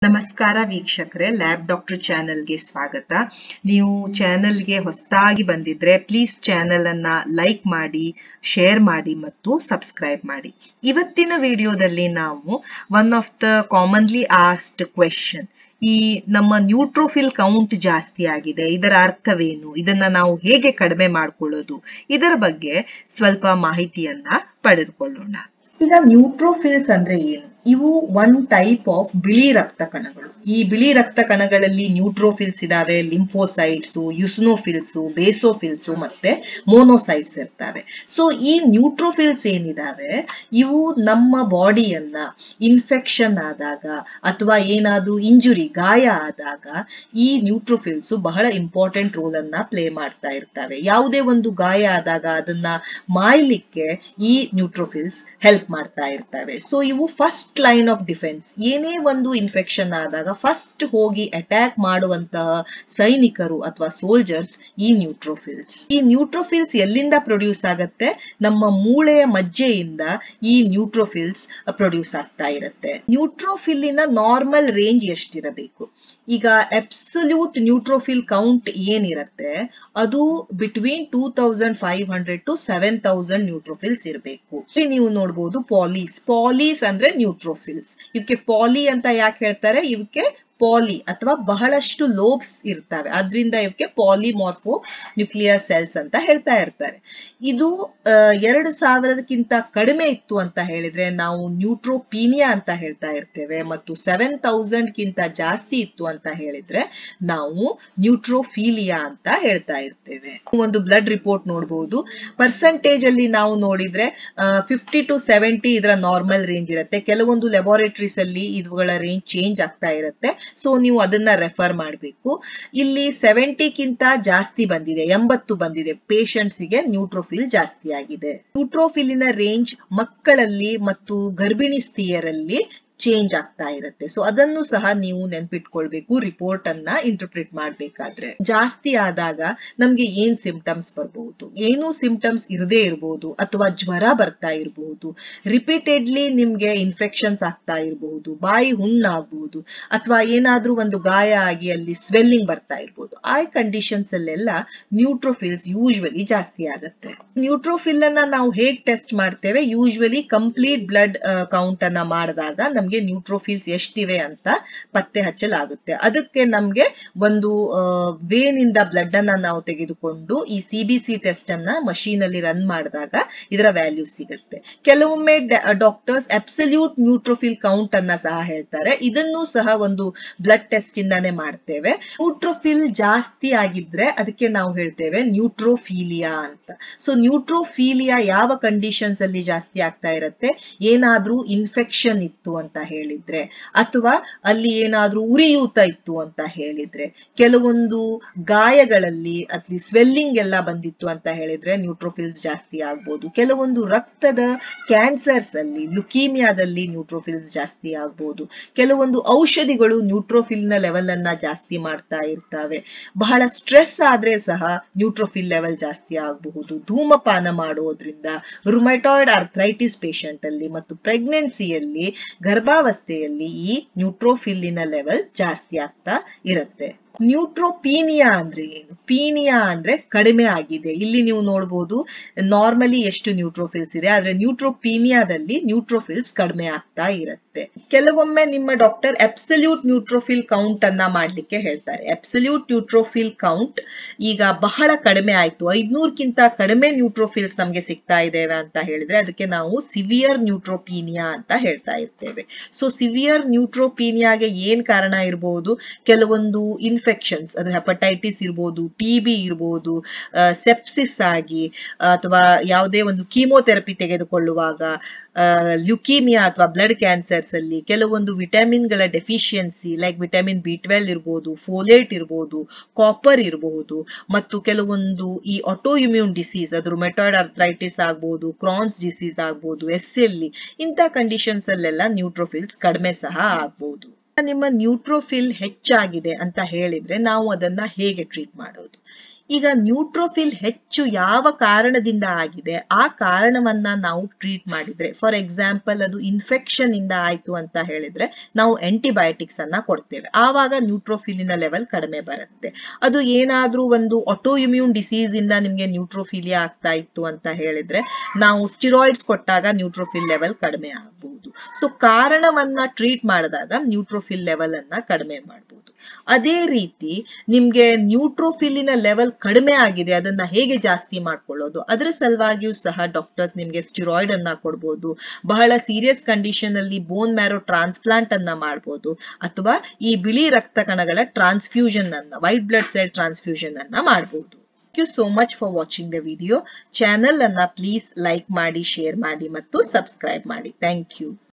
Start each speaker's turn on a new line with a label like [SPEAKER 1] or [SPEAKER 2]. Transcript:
[SPEAKER 1] ನಮಸ್ಕಾರ ವೀಕ್ಷಕರೇ lab doctor ಚಾನೆಲ್ಗೆ ಸ್ವಾಗತ ನೀವು ಚಾನೆಲ್ಗೆ ಹೊಸದಾಗಿ ಬಂದಿದ್ರೆ ಪ್ಲೀಸ್ ಚಾನೆಲ್ ಅನ್ನ ಲೈಕ್ ಮಾಡಿ ಶೇರ್ ಮಾಡಿ ಮತ್ತು ಸಬ್ಸ್ಕ್ರೈಬ್ ಮಾಡಿ ಇವತ್ತಿನ ವಿಡಿಯೋದಲ್ಲಿ ನಾವು one of the commonly asked question ಈ ನಮ್ಮ ನ್ಯೂಟ್ರೋಫಿಲ್ ಕೌಂಟ್ ಜಾಸ್ತಿ ಆಗಿದೆ ಇದರ ಅರ್ಥವೇನು ಇದನ್ನ ನಾವು ಹೇಗೆ ಕಡಿಮೆ ಮಾಡ್ಕೊಳ್ಳೋದು ಇದರ ಬಗ್ಗೆ ಸ್ವಲ್ಪ ಮಾಹಿತಿಯನ್ನ ಪಡೆದುಕೊಳ್ಳೋಣ ಈಗ ನ್ಯೂಟ್ರೋಫಿಲ್ಸ್ ಅಂದ್ರೆ ಏನು ಇವು ಒನ್ ಟೈಪ್ ಆಫ್ ಬಿಳಿ ರಕ್ತ ಕಣಗಳು ಈ ಬಿಳಿ ರಕ್ತ ಕಣಗಳಲ್ಲಿ ನ್ಯೂಟ್ರೋಫಿಲ್ಸ್ ಇದಾವೆ ಲಿಂಫೋಸೈಟ್ಸ್ ಯುಸ್ನೋಫಿಲ್ಸ್ ಬೇಸೋಫಿಲ್ಸ್ ಮತ್ತೆ ಮೋನೋಸೈಟ್ಸ್ ಇರ್ತವೆ ಸೊ ಈ ನ್ಯೂಟ್ರೋಫಿಲ್ಸ್ ಏನಿದಾವೆ ಇವು ನಮ್ಮ ಬಾಡಿಯನ್ನ ಇನ್ಫೆಕ್ಷನ್ ಆದಾಗ ಅಥವಾ ಏನಾದ್ರೂ ಇಂಜುರಿ ಗಾಯ ಆದಾಗ ಈ ನ್ಯೂಟ್ರೋಫಿಲ್ಸ್ ಬಹಳ ಇಂಪಾರ್ಟೆಂಟ್ ರೋಲ್ ಅನ್ನ ಪ್ಲೇ ಮಾಡ್ತಾ ಇರ್ತವೆ ಯಾವುದೇ ಒಂದು ಗಾಯ ಆದಾಗ ಅದನ್ನ ಮಾಯ್ಲಿಕ್ಕೆ ಈ ನ್ಯೂಟ್ರೋಫಿಲ್ಸ್ ಹೆಲ್ಪ್ ಮಾಡ್ತಾ ಇರ್ತವೆ ಸೊ ಇವು ಫಸ್ಟ್ ಲೈನ್ ಆಫ್ ಡಿಫೆನ್ಸ್ ಏನೇ ಒಂದು ಇನ್ಫೆಕ್ಷನ್ ಆದಾಗ ಫಸ್ಟ್ ಹೋಗಿ ಅಟ್ಯಾಕ್ ಮಾಡುವಂತಹ ಸೈನಿಕರು ಅಥವಾ ಸೋಲ್ಜರ್ಸ್ ಈ ನ್ಯೂಟ್ರೋಫಿಲ್ಸ್ ಈ ನ್ಯೂಟ್ರೋಫಿಲ್ಸ್ ಎಲ್ಲಿಂದ ಪ್ರೊಡ್ಯೂಸ್ ಆಗತ್ತೆ ನಮ್ಮ ಮೂಳೆಯ ಮಜ್ಜೆಯಿಂದ ಈ ನ್ಯೂಟ್ರೋಫಿಲ್ಸ್ ಪ್ರೊಡ್ಯೂಸ್ ಆಗ್ತಾ ಇರುತ್ತೆ ನ್ಯೂಟ್ರೋಫಿಲ್ಲಿನ ನಾರ್ಮಲ್ ರೇಂಜ್ ಎಷ್ಟಿರಬೇಕು ಈಗ ಎಬ್ಸಲ್ಯೂಟ್ ನ್ಯೂಟ್ರೋಫಿಲ್ ಕೌಂಟ್ ಏನಿರುತ್ತೆ ಅದು between two thousand five hundred to seven thousand neutrophils ಇರಬೇಕು ಇಲ್ಲಿ ನೀವು ನೋಡಬಹುದು ಪಾಲೀಸ್ ಪಾಲೀಸ್ ಅಂದ್ರೆ ನ್ಯೂಟ್ರೋಫಿಲ್ಸ್ ಇವಕ್ಕೆ ಪಾಲಿ ಅಂತ ಯಾಕೆ ಹೇಳ್ತಾರೆ ಇವಕ್ಕೆ ಪಾಲಿ ಅಥವಾ ಬಹಳಷ್ಟು ಲೋಬ್ಸ್ ಇರ್ತವೆ ಅದರಿಂದ ಇವಕ್ಕೆ ಪಾಲಿಮಾರ್ಫೋ ನ್ಯೂಕ್ಲಿಯರ್ ಸೆಲ್ಸ್ ಅಂತ ಹೇಳ್ತಾ ಇರ್ತಾರೆ ಇದು ಎರಡು ಸಾವಿರದಕ್ಕಿಂತ ಕಡಿಮೆ ಇತ್ತು ಅಂತ ಹೇಳಿದ್ರೆ ನಾವು ನ್ಯೂಟ್ರೋಪೀನಿಯಾ ಅಂತ ಹೇಳ್ತಾ ಇರ್ತೇವೆ ಮತ್ತು ಸೆವೆನ್ ತೌಸಂಡ್ ಗಿಂತ ಜಾಸ್ತಿ ಇತ್ತು ಅಂತ ಹೇಳಿದ್ರೆ ನಾವು ನ್ಯೂಟ್ರೋಫೀಲಿಯಾ ಅಂತ ಹೇಳ್ತಾ ಇರ್ತೇವೆ ಒಂದು ಬ್ಲಡ್ ರಿಪೋರ್ಟ್ ನೋಡಬಹುದು ಪರ್ಸೆಂಟೇಜ್ ಅಲ್ಲಿ ನಾವು ನೋಡಿದ್ರೆ ಫಿಫ್ಟಿ ಟು ಸೆವೆಂಟಿ ಇದರ ನಾರ್ಮಲ್ ರೇಂಜ್ ಇರುತ್ತೆ ಕೆಲವೊಂದು ಲೆಬಾರೆಟರೀಸ್ ಅಲ್ಲಿ ಇವುಗಳ ರೇಂಜ್ ಚೇಂಜ್ ಆಗ್ತಾ ಇರುತ್ತೆ ಸೊ ನೀವು ಅದನ್ನ ರೆಫರ್ ಮಾಡಬೇಕು ಇಲ್ಲಿ ಸೆವೆಂಟಿಗಿಂತ ಜಾಸ್ತಿ ಬಂದಿದೆ ಎಂಬತ್ತು ಬಂದಿದೆ ಪೇಷಂಟ್ಸ್ ಗೆ ನ್ಯೂಟ್ರೋಫಿಲ್ ಜಾಸ್ತಿ ಆಗಿದೆ ನ್ಯೂಟ್ರೋಫಿಲಿನ ರೇಂಜ್ ಮಕ್ಕಳಲ್ಲಿ ಮತ್ತು ಗರ್ಭಿಣಿ ಸ್ತ್ರೀಯರಲ್ಲಿ ಚೇಂಜ್ ಆಗ್ತಾ ಇರುತ್ತೆ ಸೊ ಅದನ್ನು ಸಹ ನೀವು ನೆನ್ಪಿಟ್ಕೊಳ್ಬೇಕು ರಿಪೋರ್ಟ್ ಅನ್ನ ಇಂಟರ್ಪ್ರಿಟ್ ಮಾಡ್ಬೇಕಾದ್ರೆ ಜಾಸ್ತಿ ಆದಾಗ ನಮ್ಗೆ ಏನ್ ಸಿಂಪ್ಟಮ್ಸ್ ಬರಬಹುದು ಏನು ಸಿಂಪ್ಟಮ್ಸ್ ಇರದೇ ಇರಬಹುದು ಅಥವಾ ಜ್ವರ ಬರ್ತಾ ಇರಬಹುದು ರಿಪೀಟೆಡ್ಲಿ ನಿಮ್ಗೆ ಇನ್ಫೆಕ್ಷನ್ಸ್ ಆಗ್ತಾ ಇರಬಹುದು ಬಾಯಿ ಹುಣ್ಣಾಗಬಹುದು ಅಥವಾ ಏನಾದ್ರೂ ಒಂದು ಗಾಯ ಆಗಿ ಅಲ್ಲಿ ಸ್ವೆಲ್ಲಿಂಗ್ ಬರ್ತಾ ಇರಬಹುದು ಆ ಕಂಡೀಷನ್ಸ್ ಅಲ್ಲೆಲ್ಲ ನ್ಯೂಟ್ರೋಫಿಲ್ಸ್ ಯೂಶ್ವಲಿ ಜಾಸ್ತಿ ಆಗುತ್ತೆ ನ್ಯೂಟ್ರೋಫಿಲ್ ಅನ್ನ ನಾವು ಹೇಗ್ ಟೆಸ್ಟ್ ಮಾಡ್ತೇವೆ ಯೂಶ್ವಲಿ ಕಂಪ್ಲೀಟ್ ಬ್ಲಡ್ ಕೌಂಟ್ ಅನ್ನ ಮಾಡಿದಾಗ ನಮ್ಗೆ ನ್ಯೂಟ್ರೋಫಿಲ್ಸ್ ಎಷ್ಟಿವೆ ಅಂತ ಪತ್ತೆ ಹಚ್ಚಲಾಗುತ್ತೆ ಅದಕ್ಕೆ ನಮ್ಗೆ ಒಂದು ವೇನ್ ಇಂದ ಬ್ಲಡ್ ಅನ್ನ ನಾವು ತೆಗೆದುಕೊಂಡು ಈ ಸಿ ಬಿ ಸಿ ಟೆಸ್ಟ್ ಅನ್ನ ಮಷೀನ್ ಅಲ್ಲಿ ರನ್ ಮಾಡಿದಾಗ ಇದರ ವ್ಯಾಲ್ಯೂ ಸಿಗುತ್ತೆ ಕೆಲವೊಮ್ಮೆ ಡಾಕ್ಟರ್ಸ್ ಅಬ್ಸಲ್ಯೂಟ್ ನ್ಯೂಟ್ರೋಫಿಲ್ ಕೌಂಟ್ ಅನ್ನ ಸಹ ಹೇಳ್ತಾರೆ ಇದನ್ನು ಸಹ ಒಂದು ಬ್ಲಡ್ ಟೆಸ್ಟ್ ಇಂದಾನೆ ಮಾಡ್ತೇವೆ ನ್ಯೂಟ್ರೋಫಿಲ್ ಜಾಸ್ತಿ ಆಗಿದ್ರೆ ಅದಕ್ಕೆ ನಾವು ಹೇಳ್ತೇವೆ ನ್ಯೂಟ್ರೋಫೀಲಿಯಾ ಅಂತ ಸೊ ನ್ಯೂಟ್ರೋಫೀಲಿಯಾ ಯಾವ ಕಂಡೀಷನ್ಸ್ ಅಲ್ಲಿ ಜಾಸ್ತಿ ಆಗ್ತಾ ಇರುತ್ತೆ ಏನಾದ್ರೂ ಇನ್ಫೆಕ್ಷನ್ ಇತ್ತು ಅಂತ ಹೇಳಿದ್ರೆ ಅಥವಾ ಅಲ್ಲಿ ಏನಾದ್ರೂ ಉರಿಯೂತ ಇತ್ತು ಅಂತ ಹೇಳಿದ್ರೆ ಕೆಲವೊಂದು ಗಾಯಗಳಲ್ಲಿ ಅಲ್ಲಿ ಸ್ವೆಲ್ಲಿಂಗ್ ಎಲ್ಲ ಬಂದಿತ್ತು ಅಂತ ಹೇಳಿದ್ರೆ ನ್ಯೂಟ್ರೋಫಿಲ್ಸ್ ಜಾಸ್ತಿ ಆಗ್ಬೋದು ಕೆಲವೊಂದು ರಕ್ತದ ಕ್ಯಾನ್ಸರ್ಸ್ ಅಲ್ಲಿ ಲುಕೀಮಿಯಾದಲ್ಲಿ ನ್ಯೂಟ್ರೋಫಿಲ್ಸ್ ಜಾಸ್ತಿ ಆಗ್ಬೋದು ಕೆಲವೊಂದು ಔಷಧಿಗಳು ನ್ಯೂಟ್ರೋಫಿಲ್ ನ ಲೆವೆಲ್ ಅನ್ನ ಜಾಸ್ತಿ ಮಾಡ್ತಾ ಇರ್ತವೆ ಬಹಳ ಸ್ಟ್ರೆಸ್ ಆದ್ರೆ ಸಹ ನ್ಯೂಟ್ರೋಫಿಲ್ ಲೆವೆಲ್ ಜಾಸ್ತಿ ಆಗಬಹುದು ಧೂಮಪಾನ ಮಾಡೋದ್ರಿಂದ ರುಮೈಟಾಯ್ಡ್ ಆರ್ಥ್ರೈಟಿಸ್ ಪೇಷಂಟ್ ಅಲ್ಲಿ ಮತ್ತು ಪ್ರೆಗ್ನೆನ್ಸಿಯಲ್ಲಿ ಗರ್ಭಾವಸ್ಥೆಯಲ್ಲಿ ಈ ನ್ಯೂಟ್ರೋಫಿಲ್ಲಿನ ಲೆವೆಲ್ ಜಾಸ್ತಿ ಆಗ್ತಾ ಇರುತ್ತೆ ನ್ಯೂಟ್ರೋಪೀನಿಯಾ ಅಂದ್ರೆ ಏನು ಪೀನಿಯಾ ಅಂದ್ರೆ ಕಡಿಮೆ ಆಗಿದೆ ಇಲ್ಲಿ ನೀವು ನೋಡಬಹುದು ನಾರ್ಮಲಿ ಎಷ್ಟು ನ್ಯೂಟ್ರೋಫಿಲ್ಸ್ ಇದೆ ಆದ್ರೆ ನ್ಯೂಟ್ರೋಪೀನಿಯಾದಲ್ಲಿ ನ್ಯೂಟ್ರೋಫಿಲ್ಸ್ ಕಡಿಮೆ ಆಗ್ತಾ ಇರುತ್ತೆ ಕೆಲವೊಮ್ಮೆ ನಿಮ್ಮ ಡಾಕ್ಟರ್ ಎಬ್ಸಲ್ಯೂಟ್ ನ್ಯೂಟ್ರೋಫಿಲ್ ಕೌಂಟ್ ಅನ್ನ ಮಾಡ್ಲಿಕ್ಕೆ ಹೇಳ್ತಾರೆ ಎಬ್ಸಲ್ಯೂಟ್ ನ್ಯೂಟ್ರೋಫಿಲ್ ಕೌಂಟ್ ಈಗ ಬಹಳ ಕಡಿಮೆ ಆಯ್ತು ಐದ್ನೂರ್ಕಿಂತ ಕಡಿಮೆ ನ್ಯೂಟ್ರೋಫಿಲ್ಸ್ ನಮ್ಗೆ ಸಿಗ್ತಾ ಇದ್ದೇವೆ ಅಂತ ಹೇಳಿದ್ರೆ ಅದಕ್ಕೆ ನಾವು ಸಿವಿಯರ್ ನ್ಯೂಟ್ರೋಪೀನಿಯಾ ಅಂತ ಹೇಳ್ತಾ ಇರ್ತೇವೆ ಸೊ ಸಿವಿಯರ್ ನ್ಯೂಟ್ರೋಪೀನಿಯಾಗೆ ಏನ್ ಕಾರಣ ಇರಬಹುದು ಕೆಲವೊಂದು ಇನ್ಫೆಕ್ಷನ್ಸ್ ಅದು ಹೆಪಟೈಟಿಸ್ ಇರ್ಬೋದು ಟಿ ಬಿ ಇರ್ಬೋದು ಸೆಪ್ಸಿಸ್ ಆಗಿ ಅಥವಾ ಯಾವುದೇ ಒಂದು ಕೀಮೋಥೆರಪಿ ತೆಗೆದುಕೊಳ್ಳುವಾಗ ಲ್ಯುಕೀಮಿಯಾ ಅಥವಾ ಬ್ಲಡ್ ಕ್ಯಾನ್ಸರ್ಸ್ ಅಲ್ಲಿ ಕೆಲವೊಂದು ವಿಟಮಿನ್ಗಳ deficiency like vitamin B twelve ಇರ್ಬೋದು ಫೋಲೇಟ್ ಇರಬಹುದು ಕಾಪರ್ ಇರಬಹುದು ಮತ್ತು ಕೆಲವೊಂದು ಈ ಆಟೋ ಇಮ್ಯೂನ್ ಡಿಸೀಸ್ ಅದು ರುಮೆಟಾಯ್ಡ್ ಅರ್ಥ್ರೈಟಿಸ್ ಆಗ್ಬಹುದು ಕ್ರಾನ್ಸ್ ಡಿಸೀಸ್ ಆಗ್ಬಹುದು ಎಸ್ ಎಲ್ಲಿ ಇಂಥ ಕಂಡೀಷನ್ಸ್ ಅಲ್ಲೆಲ್ಲ ನ್ಯೂಟ್ರೋಫಿಲ್ಸ್ ಕಡಿಮೆ ಸಹ ಆಗ್ಬಹುದು ನಿಮ್ಮ ನ್ಯೂಟ್ರೋಫಿಲ್ ಹೆಚ್ಚಾಗಿದೆ ಅಂತ ಹೇಳಿದ್ರೆ ನಾವು ಅದನ್ನ ಹೇಗೆ ಟ್ರೀಟ್ ಮಾಡೋದು ಈಗ ನ್ಯೂಟ್ರೋಫಿಲ್ ಹೆಚ್ಚು ಯಾವ ಕಾರಣದಿಂದ ಆಗಿದೆ ಆ ಕಾರಣವನ್ನ ನಾವು ಟ್ರೀಟ್ ಮಾಡಿದ್ರೆ ಫಾರ್ ಎಕ್ಸಾಂಪಲ್ ಅದು ಇನ್ಫೆಕ್ಷನ್ ಇಂದ ಆಯ್ತು ಅಂತ ಹೇಳಿದ್ರೆ ನಾವು ಆಂಟಿಬಯೋಟಿಕ್ಸ್ ಅನ್ನ ಕೊಡ್ತೇವೆ ಆವಾಗ ನ್ಯೂಟ್ರೋಫಿಲಿನ ಲೆವೆಲ್ ಕಡಿಮೆ ಬರುತ್ತೆ ಅದು ಏನಾದ್ರೂ ಒಂದು ಆಟೋ ಇಮ್ಯೂನ್ ಡಿಸೀಸ್ ಇಂದ ನಿಮ್ಗೆ ನ್ಯೂಟ್ರೋಫಿಲಿಯಾ ಆಗ್ತಾ ಇತ್ತು ಅಂತ ಹೇಳಿದ್ರೆ ನಾವು ಸ್ಟಿರಾಯ್ಡ್ಸ್ ಕೊಟ್ಟಾಗ ನ್ಯೂಟ್ರೋಫಿಲ್ ಲೆವೆಲ್ ಕಡಿಮೆ ಆಗಬಹುದು ಸೊ ಕಾರಣವನ್ನ ಟ್ರೀಟ್ ಮಾಡಿದಾಗ ನ್ಯೂಟ್ರೋಫಿಲ್ ಲೆವೆಲ್ ಅನ್ನ ಕಡಿಮೆ ಮಾಡಬಹುದು ಅದೇ ರೀತಿ ನಿಮ್ಗೆ ನ್ಯೂಟ್ರೋಫಿಲಿನ ಲೆವೆಲ್ ಕಡಿಮೆ ಆಗಿದೆ ಅದನ್ನ ಹೇಗೆ ಜಾಸ್ತಿ ಮಾಡ್ಕೊಳ್ಳೋದು ಅದರ ಸಲುವಾಗಿಯೂ ಸಹ ಡಾಕ್ಟರ್ಸ್ ನಿಮ್ಗೆ ಸ್ಟಿರಾಯ್ಡ್ ಅನ್ನ ಕೊಡ್ಬೋದು ಬಹಳ ಸೀರಿಯಸ್ ಕಂಡೀಷನ್ ಅಲ್ಲಿ ಬೋನ್ ಮ್ಯಾರೋ ಟ್ರಾನ್ಸ್ಪ್ಲಾಂಟ್ ಅನ್ನ ಮಾಡ್ಬೋದು ಅಥವಾ ಈ ಬಿಳಿ ರಕ್ತ ಕಣಗಳ ಟ್ರಾನ್ಸ್ಫ್ಯೂಷನ್ ಅನ್ನ ವೈಟ್ ಬ್ಲಡ್ ಸೆಲ್ ಟ್ರಾನ್ಸ್ಫ್ಯೂಷನ್ ಅನ್ನ ಮಾಡಬಹುದು thank you so much for watching the video channel ಅನ್ನ ಪ್ಲೀಸ್ ಲೈಕ್ ಮಾಡಿ ಶೇರ್ ಮಾಡಿ ಮತ್ತು ಸಬ್ಸ್ಕ್ರೈಬ್ ಮಾಡಿ ಥ್ಯಾಂಕ್ ಯು